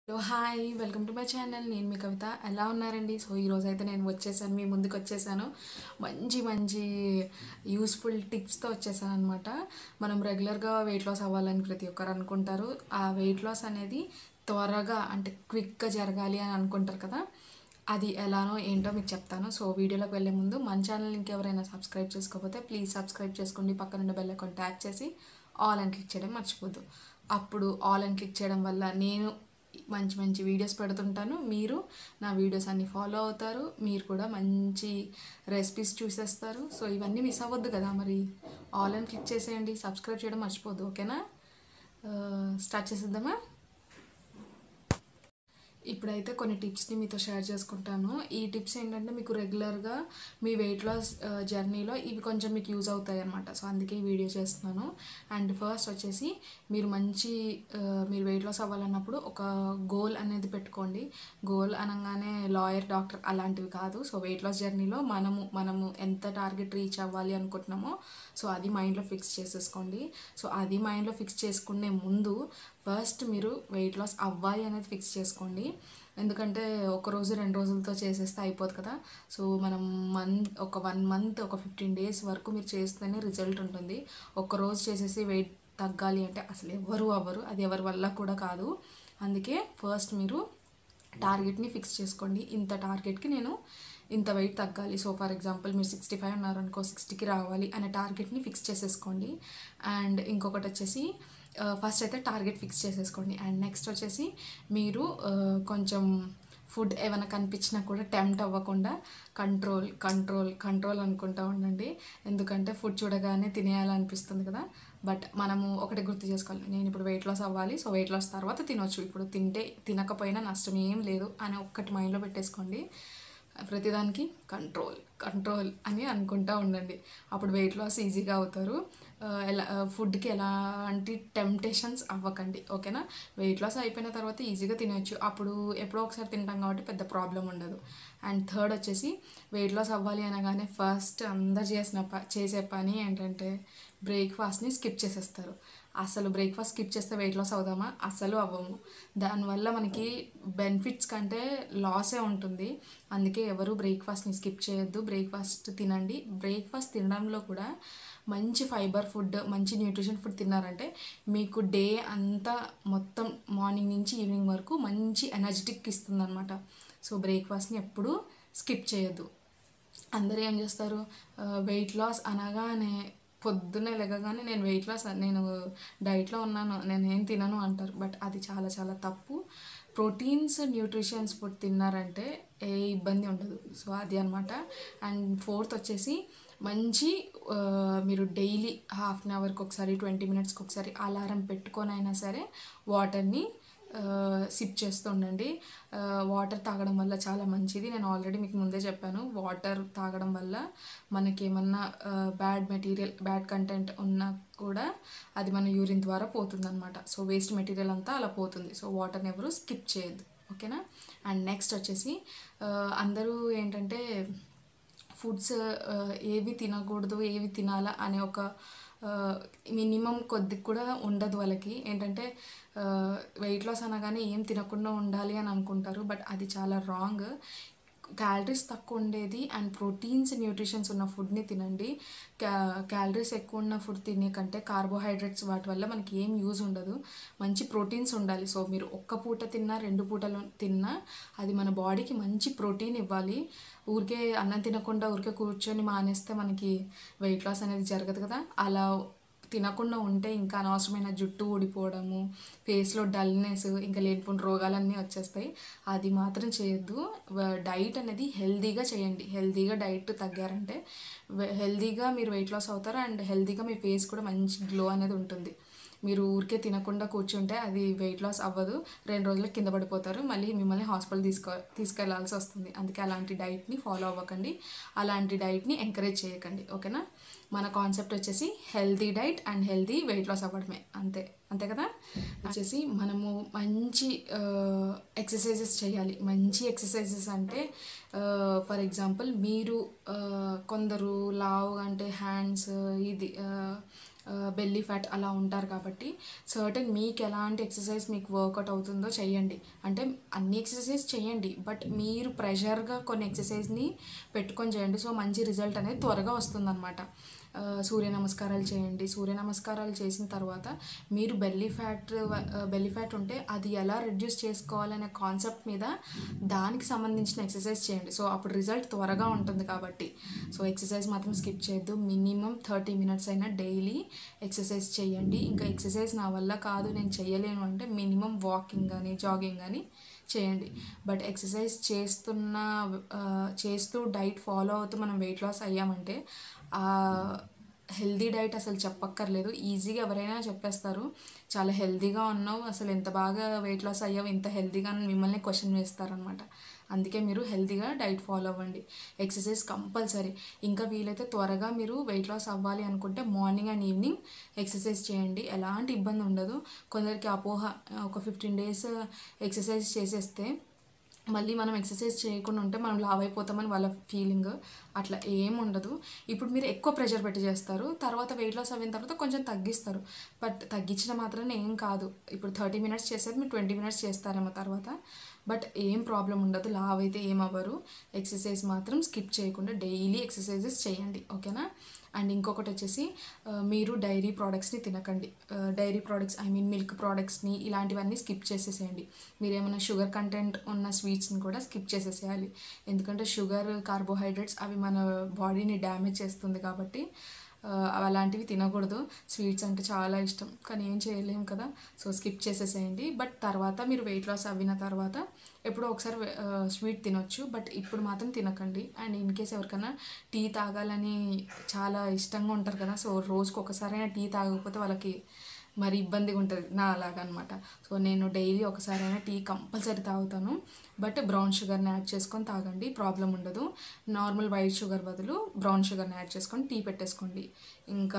hello hi welcome to my channel నేను మీ కవిత ఎలా ఉన్నారండి సో ఈరోజు అయితే నేను వచ్చేసాను మీ ముందుకు వచ్చేసాను మంచి మంచి యూస్ఫుల్ టిప్స్తో వచ్చేసాను అనమాట మనం రెగ్యులర్గా వెయిట్ లాస్ అవ్వాలని ప్రతి ఒక్కరు అనుకుంటారు ఆ వెయిట్ లాస్ అనేది త్వరగా అంటే క్విక్గా జరగాలి అని అనుకుంటారు కదా అది ఎలానో ఏంటో మీకు చెప్తాను సో వీడియోలోకి వెళ్ళే ముందు మన ఛానల్ ఇంకెవరైనా సబ్స్క్రైబ్ చేసుకోకపోతే ప్లీజ్ సబ్స్క్రైబ్ చేసుకోండి పక్కన ఉన్న బెల్ అకౌంట్ ట్యాగ్ చేసి ఆల్ అని క్లిక్ చేయడం మర్చిపోద్దు అప్పుడు ఆల్ అని క్లిక్ చేయడం వల్ల నేను మంచి మంచి వీడియోస్ పెడుతుంటాను మీరు నా వీడియోస్ అన్ని ఫాలో అవుతారు మీరు కూడా మంచి రెసిపీస్ చూసేస్తారు సో ఇవన్నీ మిస్ అవ్వద్దు కదా మరి ఆల్ అని క్లిక్ చేసేయండి సబ్స్క్రైబ్ చేయడం మర్చిపోద్దు ఓకేనా స్టార్ట్ చేసేద్దామా ఇప్పుడైతే కొన్ని టిప్స్ని మీతో షేర్ చేసుకుంటాను ఈ టిప్స్ ఏంటంటే మీకు రెగ్యులర్గా మీ వెయిట్ లాస్ జర్నీలో ఇవి కొంచెం మీకు యూజ్ అవుతాయి అనమాట సో అందుకే ఈ వీడియో చేస్తున్నాను అండ్ ఫస్ట్ వచ్చేసి మీరు మంచి ఆ, మీరు వెయిట్ లాస్ అవ్వాలన్నప్పుడు ఒక గోల్ అనేది పెట్టుకోండి గోల్ అనగానే లాయర్ డాక్టర్ అలాంటివి కాదు సో వెయిట్ లాస్ జర్నీలో మనము మనము ఎంత టార్గెట్ రీచ్ అవ్వాలి అనుకుంటున్నామో సో అది మైండ్లో ఫిక్స్ చేసేసుకోండి సో అది మైండ్లో ఫిక్స్ చేసుకునే ముందు ఫస్ట్ మీరు వెయిట్ లాస్ అవ్వాలి అనేది ఫిక్స్ చేసుకోండి ఎందుకంటే ఒక రోజు రెండు రోజులతో చేసేస్తే అయిపోదు కదా సో మనం మంత్ ఒక వన్ మంత్ ఒక ఫిఫ్టీన్ డేస్ వరకు మీరు చేస్తేనే రిజల్ట్ ఉంటుంది ఒక రోజు చేసేసి వెయిట్ తగ్గాలి అంటే అసలు ఎవరు అవ్వరు అది ఎవరి వల్ల కూడా కాదు అందుకే ఫస్ట్ మీరు టార్గెట్ని ఫిక్స్ చేసుకోండి ఇంత టార్గెట్కి నేను ఇంత వెయిట్ తగ్గాలి సో ఫర్ ఎగ్జాంపుల్ మీరు సిక్స్టీ ఫైవ్ ఉన్నారనుకో సిక్స్టీకి రావాలి అనే టార్గెట్ని ఫిక్స్ చేసేసుకోండి అండ్ ఇంకొకటి వచ్చేసి ఫస్ట్ అయితే టార్గెట్ ఫిక్స్ చేసేసుకోండి అండ్ నెక్స్ట్ వచ్చేసి మీరు ఆ, కొంచెం ఫుడ్ ఏమైనా కనిపించినా కూడా టెంప్ట్ అవ్వకుండా కంట్రోల్ కంట్రోల్ కంట్రోల్ అనుకుంటూ ఉండండి ఎందుకంటే ఫుడ్ చూడగానే తినేయాలనిపిస్తుంది కదా బట్ మనము ఒకటి గుర్తు చేసుకోవాలి నేను ఇప్పుడు వెయిట్ లాస్ అవ్వాలి సో వెయిట్ లాస్ తర్వాత తినొచ్చు ఇప్పుడు తింటే తినకపోయినా నష్టం ఏం లేదు అని ఒక్కటి మైండ్లో పెట్టేసుకోండి ప్రతిదానికి కంట్రోల్ కంట్రోల్ అని అనుకుంటా ఉండండి అప్పుడు వెయిట్ లాస్ ఈజీగా అవుతారు ఆ, ఎలా ఫుడ్కి ఎలాంటి టెంప్టేషన్స్ అవ్వకండి ఓకేనా వెయిట్ లాస్ అయిపోయిన తర్వాత ఈజీగా తినొచ్చు అప్పుడు ఎప్పుడో ఒకసారి తింటాం కాబట్టి పెద్ద ప్రాబ్లం ఉండదు అండ్ థర్డ్ వచ్చేసి వెయిట్ లాస్ అవ్వాలి అనగానే ఫస్ట్ అందరు చేసిన ప చేసే పని ఏంటంటే బ్రేక్ఫాస్ట్ని స్కిప్ చేసేస్తారు అసలు బ్రేక్ఫాస్ట్ స్కిప్ చేస్తే వెయిట్ లాస్ అవుదామా అసలు అవ్వము దానివల్ల మనకి బెనిఫిట్స్ కంటే లాసే ఉంటుంది అందుకే ఎవరు బ్రేక్ఫాస్ట్ని స్కిప్ చేయొద్దు బ్రేక్ఫాస్ట్ తినండి బ్రేక్ఫాస్ట్ తినడంలో కూడా మంచి ఫైబర్ ఫుడ్ మంచి న్యూట్రిషన్ ఫుడ్ తిన్నారంటే మీకు డే అంతా మొత్తం మార్నింగ్ నుంచి ఈవినింగ్ వరకు మంచి ఎనర్జెటిక్ ఇస్తుందన్నమాట సో బ్రేక్ఫాస్ట్ని ఎప్పుడూ స్కిప్ చేయొద్దు అందరూ ఏం చేస్తారు వెయిట్ లాస్ అనగానే పొద్దున్నే లెగగానే నేను వెయిట్ లాస్ నేను డైట్లో ఉన్నాను నేను ఏం తినను అంటారు బట్ అది చాలా చాలా తప్పు ప్రోటీన్స్ న్యూట్రిషన్స్ ఫుడ్ తిన్నారంటే ఏ ఇబ్బంది ఉండదు సో అది అనమాట అండ్ ఫోర్త్ వచ్చేసి మంచి ఆ, మీరు డైలీ హాఫ్ అన్ అవర్కి ఒకసారి ట్వంటీ మినిట్స్కి ఒకసారి అలారం పెట్టుకొని అయినా సరే వాటర్ని సిప్ చేస్తూ ఉండండి వాటర్ తాగడం వల్ల చాలా మంచిది నేను ఆల్రెడీ మీకు ముందే చెప్పాను వాటర్ తాగడం వల్ల మనకి ఏమన్నా బ్యాడ్ మెటీరియల్ బ్యాడ్ కంటెంట్ ఉన్నా కూడా అది మన యూరిన్ ద్వారా పోతుంది అనమాట సో వేస్ట్ మెటీరియల్ అంతా అలా పోతుంది సో వాటర్ని ఎవరు స్కిప్ చేయొద్దు ఓకేనా అండ్ నెక్స్ట్ వచ్చేసి ఆ, అందరూ ఏంటంటే ఫుడ్స్ ఏవి తినకూడదు ఏవి తినాలా అనే ఒక మినిమం కొద్ది కూడా ఉండదు వాళ్ళకి ఏంటంటే వెయిట్ లాస్ అనగానే ఏం తినకుండా ఉండాలి అని అనుకుంటారు బట్ అది చాలా రాంగ్ క్యాలరీస్ తక్కువ ఉండేది అండ్ ప్రోటీన్స్ న్యూట్రిషన్స్ ఉన్న ఫుడ్ని తినండి క్యా క్యాలరీస్ ఎక్కువ ఉన్న ఫుడ్ తినే కంటే కార్బోహైడ్రేట్స్ వాటి వల్ల మనకి ఏం యూజ్ ఉండదు మంచి ప్రోటీన్స్ ఉండాలి సో మీరు ఒక్క పూట తిన్నా రెండు పూటలు తిన్నా అది మన బాడీకి మంచి ప్రోటీన్ ఇవ్వాలి ఊరికే అన్నం తినకుండా ఊరికే కూర్చొని మానేస్తే మనకి వెయిట్ లాస్ అనేది జరగదు కదా అలా తినకుండా ఉంటే ఇంకా అనవసరమైన జుట్టు ఊడిపోవడము ఫేస్లో డల్నెస్ ఇంకా లేనిపోయిన రోగాలన్నీ వచ్చేస్తాయి అది మాత్రం చేయొద్దు డైట్ అనేది హెల్దీగా చేయండి హెల్దీగా డైట్ తగ్గారంటే హెల్దీగా మీరు వెయిట్ లాస్ అవుతారు అండ్ హెల్దీగా మీ ఫేస్ కూడా మంచి గ్లో అనేది ఉంటుంది మీరు ఊరికే తినకుండా కూర్చుంటే అది వెయిట్ లాస్ అవ్వదు రెండు రోజులకు కింద పడిపోతారు మళ్ళీ మిమ్మల్ని హాస్పిటల్ తీసుకో తీసుకెళ్లాల్సి వస్తుంది అందుకే అలాంటి డైట్ని ఫాలో అవ్వకండి అలాంటి డైట్ని ఎంకరేజ్ చేయకండి ఓకేనా మన కాన్సెప్ట్ వచ్చేసి healthy diet and healthy weight loss అవ్వడమే అంతే అంతే కదా వచ్చేసి మనము మంచి ఎక్సర్సైజెస్ చేయాలి మంచి ఎక్సర్సైజెస్ అంటే ఫర్ ఎగ్జాంపుల్ మీరు ఆ, కొందరు లావు అంటే హ్యాండ్స్ ఇది బెల్లీ ఫ్యాట్ అలా ఉంటారు కాబట్టి సర్టన్ మీకు ఎలాంటి ఎక్సర్సైజ్ మీకు వర్కౌట్ అవుతుందో చెయ్యండి అంటే అన్ని ఎక్సర్సైజ్ చేయండి బట్ మీరు ప్రెషర్గా కొన్ని ఎక్సర్సైజ్ని పెట్టుకొని చేయండి సో మంచి రిజల్ట్ అనేది త్వరగా వస్తుందన్నమాట ఆ, సూర్య నమస్కారాలు చేయండి సూర్య నమస్కారాలు చేసిన తర్వాత మీరు బెల్లీ ఫ్యాట్ బెల్లీ ఫ్యాట్ ఉంటే అది ఎలా రెడ్యూస్ చేసుకోవాలనే కాన్సెప్ట్ మీద దానికి సంబంధించిన ఎక్సర్సైజ్ చేయండి సో అప్పుడు రిజల్ట్ త్వరగా ఉంటుంది కాబట్టి సో ఎక్సర్సైజ్ మాత్రం స్కిప్ చేయొద్దు మినిమం థర్టీ మినిట్స్ అయినా డైలీ ఎక్సర్సైజ్ చేయండి ఇంకా ఎక్సర్సైజ్ నా వల్ల కాదు నేను చేయలేను అంటే మినిమం వాకింగ్ కానీ జాగింగ్ కానీ చేయండి బట్ ఎక్సర్సైజ్ చేస్తున్న ఆ, చేస్తూ డైట్ ఫాలో అవుతూ మనం వెయిట్ లాస్ అయ్యామంటే ఆ హెల్దీ డైట్ అసలు చెప్పక్కర్లేదు ఈజీగా ఎవరైనా చెప్పేస్తారు చాలా హెల్దీగా ఉన్నావు అసలు ఎంత బాగా వెయిట్ లాస్ అయ్యావు ఇంత హెల్దీగా అని మిమ్మల్ని క్వశ్చన్ వేస్తారనమాట అందుకే మీరు హెల్తీగా డైట్ ఫాలో అవ్వండి ఎక్సర్సైజ్ కంపల్సరీ ఇంకా వీలైతే త్వరగా మీరు వెయిట్ లాస్ అవ్వాలి అనుకుంటే మార్నింగ్ అండ్ ఈవినింగ్ ఎక్సర్సైజ్ చేయండి ఎలాంటి ఇబ్బంది ఉండదు కొందరికి అపోహ ఒక ఫిఫ్టీన్ డేస్ ఎక్సర్సైజ్ చేసేస్తే మళ్ళీ మనం ఎక్సర్సైజ్ చేయకుండా ఉంటే మనం లావ్ అయిపోతామని వాళ్ళ ఫీలింగ్ అట్లా ఏం ఉండదు ఇప్పుడు మీరు ఎక్కువ ప్రెషర్ పెట్టి చేస్తారు తర్వాత వెయిట్ లాస్ అయిన తర్వాత కొంచెం తగ్గిస్తారు బట్ తగ్గించిన మాత్రాన ఏం కాదు ఇప్పుడు థర్టీ మినిట్స్ చేసేది మీరు ట్వంటీ మినిట్స్ చేస్తారేమో తర్వాత బట్ ఏం ప్రాబ్లం ఉండదు లావ్ అయితే ఏం అవ్వరు ఎక్సర్సైజ్ మాత్రం స్కిప్ చేయకుండా డైలీ ఎక్సర్సైజెస్ చేయండి ఓకేనా అండ్ ఇంకొకటి వచ్చేసి ఆ, మీరు డైరీ ప్రోడక్ట్స్ని తినకండి dairy products I mean milk ప్రోడక్ట్స్ని ఇలాంటివన్నీ స్కిప్ చేసేసేయండి మీరు ఏమైనా షుగర్ కంటెంట్ ఉన్న స్వీట్స్ని కూడా స్కిప్ చేసేసేయాలి ఎందుకంటే షుగర్ కార్బోహైడ్రేట్స్ అవి మన బాడీని డ్యామేజ్ చేస్తుంది కాబట్టి ఆ, అలాంటివి తినకూడదు స్వీట్స్ అంటే చాలా ఇష్టం కానీ ఏం చేయలేం కదా సో స్కిప్ చేసేసేయండి బట్ తర్వాత మీరు వెయిట్ లాస్ అవ్విన తర్వాత ఎప్పుడో ఒకసారి స్వీట్ తినొచ్చు బట్ ఇప్పుడు మాత్రం తినకండి అండ్ ఇన్ కేస్ ఎవరికైనా టీ తాగాలని చాలా ఇష్టంగా ఉంటారు కదా సో రోజుకి ఒకసారైనా టీ తాగకపోతే వాళ్ళకి మరి ఇబ్బందిగా ఉంటుంది నా అలాగనమాట సో నేను డైలీ ఒకసారైనా టీ కంపల్సరీ తాగుతాను బట్ బ్రౌన్ షుగర్ని యాడ్ చేసుకొని తాగండి ప్రాబ్లం ఉండదు నార్మల్ వైట్ షుగర్ బదులు బ్రౌన్ షుగర్ని యాడ్ చేసుకొని టీ పెట్టేసుకోండి ఇంకా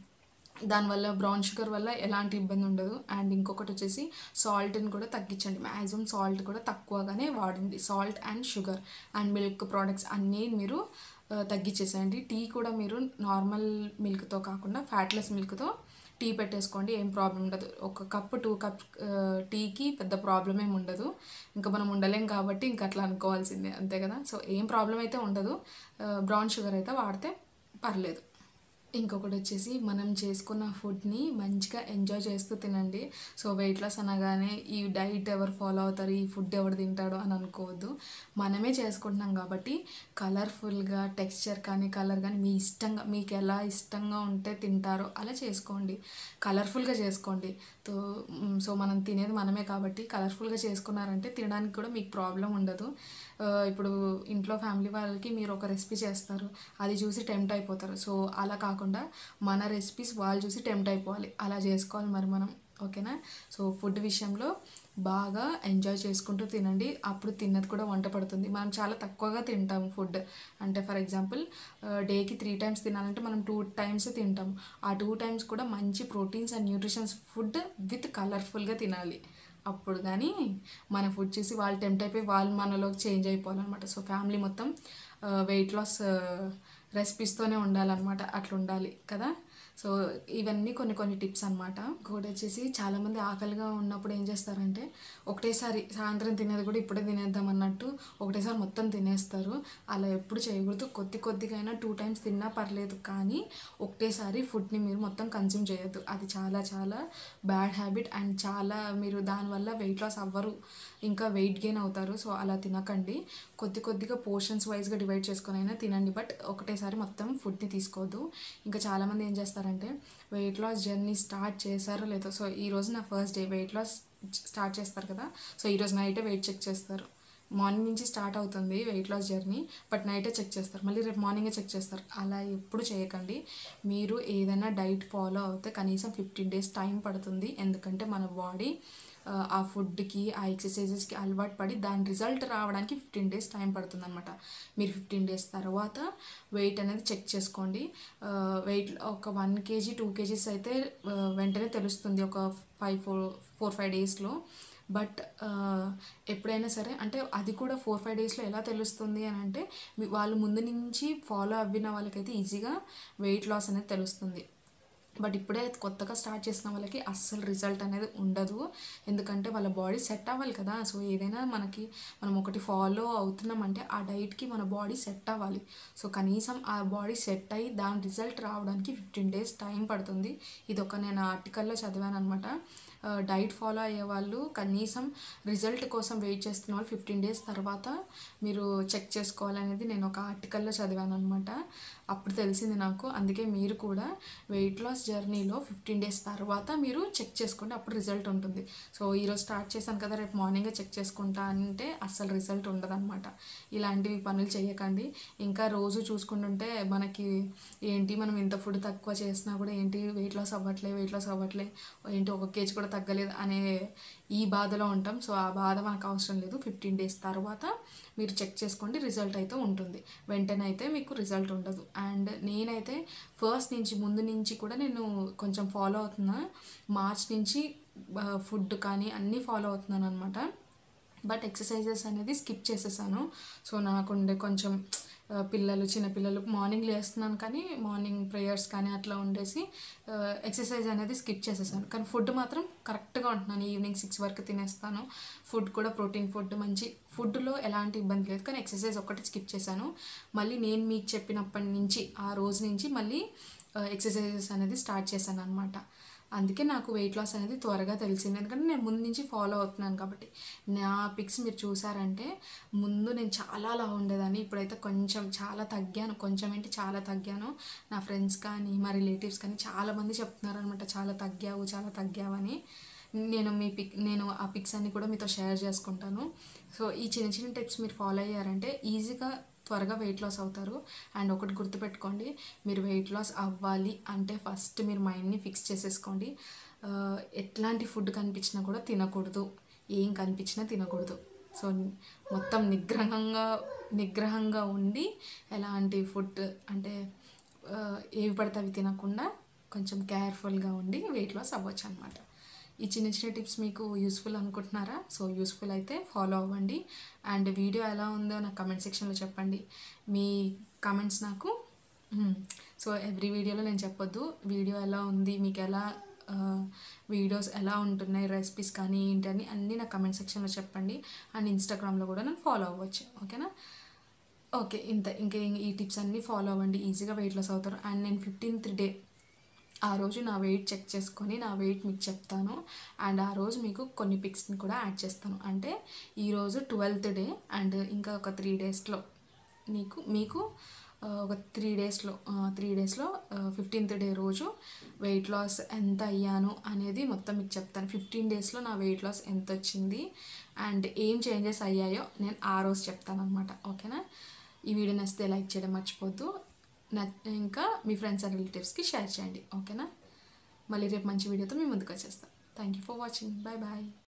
దానివల్ల బ్రౌన్ షుగర్ వల్ల ఎలాంటి ఇబ్బంది ఉండదు అండ్ ఇంకొకటి వచ్చేసి సాల్ట్ని కూడా తగ్గించండి మ్యాక్సిమం సాల్ట్ కూడా తక్కువగానే వాడండి salt and sugar and milk products అన్నీ మీరు ఆ, తగ్గించేసేయండి టీ కూడా మీరు నార్మల్ మిల్క్తో కాకుండా ఫ్యాట్లెస్ మిల్క్తో టీ పెట్టేసుకోండి ఏం ప్రాబ్లం ఉండదు ఒక కప్ టూ కప్ టీకి పెద్ద ప్రాబ్లం ఏమి ఉండదు ఇంకా మనం ఉండలేం కాబట్టి ఇంకా అట్లా అనుకోవాల్సిందే అంతే కదా సో ఏం ప్రాబ్లం అయితే ఉండదు బ్రౌన్ షుగర్ అయితే వాడితే పర్లేదు ఇంకొకటి వచ్చేసి మనం చేసుకున్న ఫుడ్ని మంచిగా ఎంజాయ్ చేస్తూ తినండి సో వెయిట్ లాస్ అనగానే ఈ డైట్ ఎవరు ఫాలో అవుతారు ఈ ఫుడ్ ఎవరు తింటాడు అని అనుకోవద్దు మనమే చేసుకుంటున్నాం కాబట్టి కలర్ఫుల్గా టెక్స్చర్ కానీ కలర్ కానీ మీ ఇష్టంగా మీకు ఎలా ఇష్టంగా ఉంటే తింటారో అలా చేసుకోండి కలర్ఫుల్గా చేసుకోండి తో మ్, సో మనం తినేది మనమే కాబట్టి కలర్ఫుల్గా చేసుకున్నారంటే తినడానికి కూడా మీకు ప్రాబ్లం ఉండదు ఆ, ఇప్పుడు ఇంట్లో ఫ్యామిలీ వాళ్ళకి మీరు ఒక రెసిపీ చేస్తారు అది చూసి టెంప్ట్ అయిపోతారు సో అలా కాకుండా మన రెసిపీస్ వాళ్ళు చూసి టెంప్ట్ అయిపోవాలి అలా చేసుకోవాలి మరి మనం ఓకేనా సో ఫుడ్ విషయంలో బాగా ఎంజాయ్ చేసుకుంటూ తినండి అప్పుడు తిన్నది కూడా వంట పడుతుంది మనం చాలా తక్కువగా తింటాము ఫుడ్ అంటే ఫర్ ఎగ్జాంపుల్ డేకి త్రీ టైమ్స్ తినాలంటే మనం టూ టైమ్స్ తింటాం ఆ టూ టైమ్స్ కూడా మంచి proteins and nutritions food with కలర్ఫుల్గా తినాలి అప్పుడు కానీ మన ఫుడ్ చూసి వాళ్ళు టెంప్ట్ అయిపోయి వాళ్ళు మనలోకి చేంజ్ అయిపోవాలన్నమాట సో ఫ్యామిలీ మొత్తం వెయిట్ లాస్ రెసిపీస్తోనే ఉండాలన్నమాట అట్లా ఉండాలి కదా సో ఇవన్నీ కొన్ని కొన్ని టిప్స్ అనమాట ఇంకోటి వచ్చేసి చాలామంది ఆకలిగా ఉన్నప్పుడు ఏం చేస్తారంటే ఒకటేసారి సాయంత్రం తినేది కూడా ఇప్పుడే తినేద్దాం అన్నట్టు ఒకటేసారి మొత్తం తినేస్తారు అలా ఎప్పుడు చేయకూడదు కొద్ది కొద్దిగా అయినా టూ టైమ్స్ తిన్నా పర్లేదు కానీ ఒకటేసారి ఫుడ్ని మీరు మొత్తం కన్జ్యూమ్ చేయొద్దు అది చాలా చాలా బ్యాడ్ హ్యాబిట్ అండ్ చాలా మీరు దానివల్ల వెయిట్ లాస్ అవ్వరు ఇంకా వెయిట్ గెయిన్ అవుతారు సో అలా తినకండి కొద్ది కొద్దిగా పోర్షన్స్ వైజ్గా డివైడ్ చేసుకొని అయినా తినండి బట్ ఒకటేసారి మొత్తం ఫుడ్ని తీసుకోవద్దు ఇంకా చాలామంది ఏం చేస్తారంటే వెయిట్ లాస్ జర్నీ స్టార్ట్ చేశారో లేదో సో ఈ రోజు నా first day weight loss start చేస్తారు కదా సో ఈరోజు నైటే వెయిట్ చెక్ చేస్తారు మార్నింగ్ నుంచి స్టార్ట్ అవుతుంది వెయిట్ లాస్ జర్నీ బట్ నైటే చెక్ చేస్తారు మళ్ళీ రేపు మార్నింగే చెక్ చేస్తారు అలా ఎప్పుడు చేయకండి మీరు ఏదైనా డైట్ ఫాలో అవుతే కనీసం ఫిఫ్టీన్ డేస్ టైం పడుతుంది ఎందుకంటే మన బాడీ ఆ ఫుడ్కి ఆ ఎక్సర్సైజెస్కి అలవాటు పడి దాని రిజల్ట్ రావడానికి ఫిఫ్టీన్ డేస్ టైం పడుతుంది అనమాట మీరు ఫిఫ్టీన్ డేస్ తర్వాత వెయిట్ అనేది చెక్ చేసుకోండి వెయిట్ ఒక వన్ కేజీ టూ కేజీస్ అయితే ఆ, వెంటనే తెలుస్తుంది ఒక ఫైవ్ ఫోర్ ఫోర్ ఫైవ్ డేస్లో బట్ ఎప్పుడైనా సరే అంటే అది కూడా ఫోర్ ఫైవ్ డేస్లో ఎలా తెలుస్తుంది అని అంటే మీ- వాళ్ళు ముందు నుంచి ఫాలో అవ్విన వాళ్ళకైతే ఈజీగా వెయిట్ లాస్ అనేది తెలుస్తుంది బట్ ఇప్పుడే కొత్తగా స్టార్ట్ చేసిన వాళ్ళకి అస్సలు రిజల్ట్ అనేది ఉండదు ఎందుకంటే వాళ్ళ బాడీ సెట్ అవ్వాలి కదా సో ఏదైనా మనకి మనం ఒకటి ఫాలో అవుతున్నామంటే ఆ డైట్కి మన బాడీ సెట్ అవ్వాలి సో కనీసం ఆ బాడీ సెట్ అయ్యి దాని రిజల్ట్ రావడానికి ఫిఫ్టీన్ డేస్ టైం పడుతుంది ఇది ఒక నేను ఆర్టికల్లో చదివాను అనమాట డైట్ ఫాలో అయ్యే వాళ్ళు కనీసం రిజల్ట్ కోసం వెయిట్ చేస్తున్న వాళ్ళు ఫిఫ్టీన్ డేస్ తర్వాత మీరు చెక్ చేసుకోవాలనేది నేను ఒక ఆర్టికల్లో చదివాను అనమాట అప్పుడు తెలిసింది నాకు అందుకే మీరు కూడా వెయిట్ లాస్ జర్నీలో ఫిఫ్టీన్ డేస్ తర్వాత మీరు చెక్ చేసుకోండి అప్పుడు రిజల్ట్ ఉంటుంది సో ఈరోజు స్టార్ట్ చేశాను కదా రేపు మార్నింగే చెక్ చేసుకుంటా అంటే అస్సలు రిజల్ట్ ఉండదన్నమాట ఇలాంటివి పనులు చేయకండి ఇంకా రోజు చూసుకుంటుంటే మనకి ఏంటి మనం ఇంత ఫుడ్ తక్కువ చేసినా కూడా ఏంటి వెయిట్ లాస్ అవ్వట్లే వెయిట్ లాస్ అవ్వట్లే ఏంటి ఒక కేజీ కూడా తగ్గలేదు అనే ఈ బాధలో ఉంటాం సో ఆ బాధ మనకు అవసరం లేదు ఫిఫ్టీన్ డేస్ తర్వాత మీరు చెక్ చేసుకోండి రిజల్ట్ అయితే ఉంటుంది వెంటనే అయితే మీకు రిజల్ట్ ఉండదు అండ్ నేనైతే ఫస్ట్ నుంచి ముందు నుంచి కూడా నేను కొంచెం ఫాలో అవుతున్నా మార్చ్ నుంచి ఫుడ్ కానీ అన్నీ ఫాలో అవుతున్నాను అనమాట బట్ ఎక్సర్సైజెస్ అనేది స్కిప్ చేసేసాను సో నాకుండే కొంచెం ఆ, పిల్లలు చిన్నపిల్లలు మార్నింగ్ లేస్తున్నాను కానీ మార్నింగ్ ప్రేయర్స్ కానీ అట్లా ఉండేసి ఎక్సర్సైజ్ అనేది స్కిప్ చేసేసాను కానీ ఫుడ్ మాత్రం కరెక్ట్గా ఉంటున్నాను ఈవినింగ్ సిక్స్ వరకు తినేస్తాను ఫుడ్ కూడా ప్రోటీన్ ఫుడ్ మంచి ఫుడ్లో ఎలాంటి ఇబ్బంది లేదు కానీ ఎక్సర్సైజ్ ఒక్కటి స్కిప్ చేశాను మళ్ళీ నేను మీకు చెప్పినప్పటి నుంచి ఆ రోజు నుంచి మళ్ళీ ఎక్సర్సైజెస్ అనేది స్టార్ట్ చేశాను అనమాట అందుకే నాకు వెయిట్ లాస్ అనేది త్వరగా తెలిసింది ఎందుకంటే నేను ముందు నుంచి ఫాలో అవుతున్నాను కాబట్టి నా పిక్స్ మీరు చూసారంటే ముందు నేను చాలా లావు ఉండేదాన్ని ఇప్పుడైతే కొంచెం చాలా తగ్గాను కొంచెం ఏంటి చాలా తగ్గాను నా ఫ్రెండ్స్ కానీ మా రిలేటివ్స్ కానీ చాలామంది చెప్తున్నారు అనమాట చాలా తగ్గావు చాలా తగ్గావని నేను మీ పిక్ నేను ఆ పిక్స్ అన్ని కూడా మీతో షేర్ చేసుకుంటాను సో ఈ చిన్న చిన్న టిప్స్ మీరు ఫాలో అయ్యారంటే ఈజీగా త్వరగా వెయిట్ లాస్ అవుతారు అండ్ ఒకటి గుర్తుపెట్టుకోండి మీరు వెయిట్ లాస్ అవ్వాలి అంటే ఫస్ట్ మీరు మైండ్ని ఫిక్స్ చేసేసుకోండి ఆ, ఎట్లాంటి ఫుడ్ కనిపించినా కూడా తినకూడదు ఏం కనిపించినా తినకూడదు సో మొత్తం నిగ్రహంగా నిగ్రహంగా ఉండి ఎలాంటి ఫుడ్ అంటే ఆ, ఏవి పడితే అవి తినకుండా కొంచెం కేర్ఫుల్గా ఉండి వెయిట్ లాస్ అవ్వచ్చు అనమాట ఈ చిన్న చిన్న టిప్స్ మీకు యూస్ఫుల్ అనుకుంటున్నారా సో యూస్ఫుల్ అయితే ఫాలో అవ్వండి అండ్ వీడియో ఎలా ఉందో నాకు కమెంట్ సెక్షన్లో చెప్పండి మీ కమెంట్స్ నాకు సో ఎవ్రీ వీడియోలో నేను చెప్పొద్దు వీడియో ఎలా ఉంది మీకు ఎలా వీడియోస్ ఎలా ఉంటున్నాయి రెసిపీస్ కానీ ఏంటని అన్నీ నా కమెంట్ సెక్షన్లో చెప్పండి అండ్ ఇన్స్టాగ్రామ్లో కూడా నన్ను ఫాలో అవ్వచ్చు ఓకేనా ఓకే ఇంత ఇంకా ఈ టిప్స్ అన్నీ ఫాలో అవ్వండి ఈజీగా వెయిట్ లాస్ అవుతారు అండ్ నేను ఫిఫ్టీన్త్ డే ఆ రోజు నా వెయిట్ చెక్ చేసుకొని నా వెయిట్ మీకు చెప్తాను అండ్ ఆ రోజు మీకు కొన్ని పిక్స్ని కూడా యాడ్ చేస్తాను అంటే ఈరోజు ట్వెల్త్ డే అండ్ ఇంకా ఒక త్రీ డేస్లో నీకు మీకు ఆ, ఒక త్రీ డేస్లో త్రీ డేస్లో ఫిఫ్టీన్త్ డే రోజు వెయిట్ లాస్ ఎంత అయ్యాను అనేది మొత్తం మీకు చెప్తాను ఫిఫ్టీన్ డేస్లో నా వెయిట్ లాస్ ఎంత వచ్చింది అండ్ ఏం చేంజెస్ అయ్యాయో నేను ఆ రోజు చెప్తాను అనమాట ఓకేనా ఈ వీడియో నచ్చితే లైక్ చేయడం మర్చిపోద్దు న ఇంకా మీ ఫ్రెండ్స్ అండ్ రిలేటివ్స్కి షేర్ చేయండి ఓకేనా మళ్ళీ రేపు మంచి వీడియోతో మీ ముందుకు వచ్చేస్తాను thank you for watching bye bye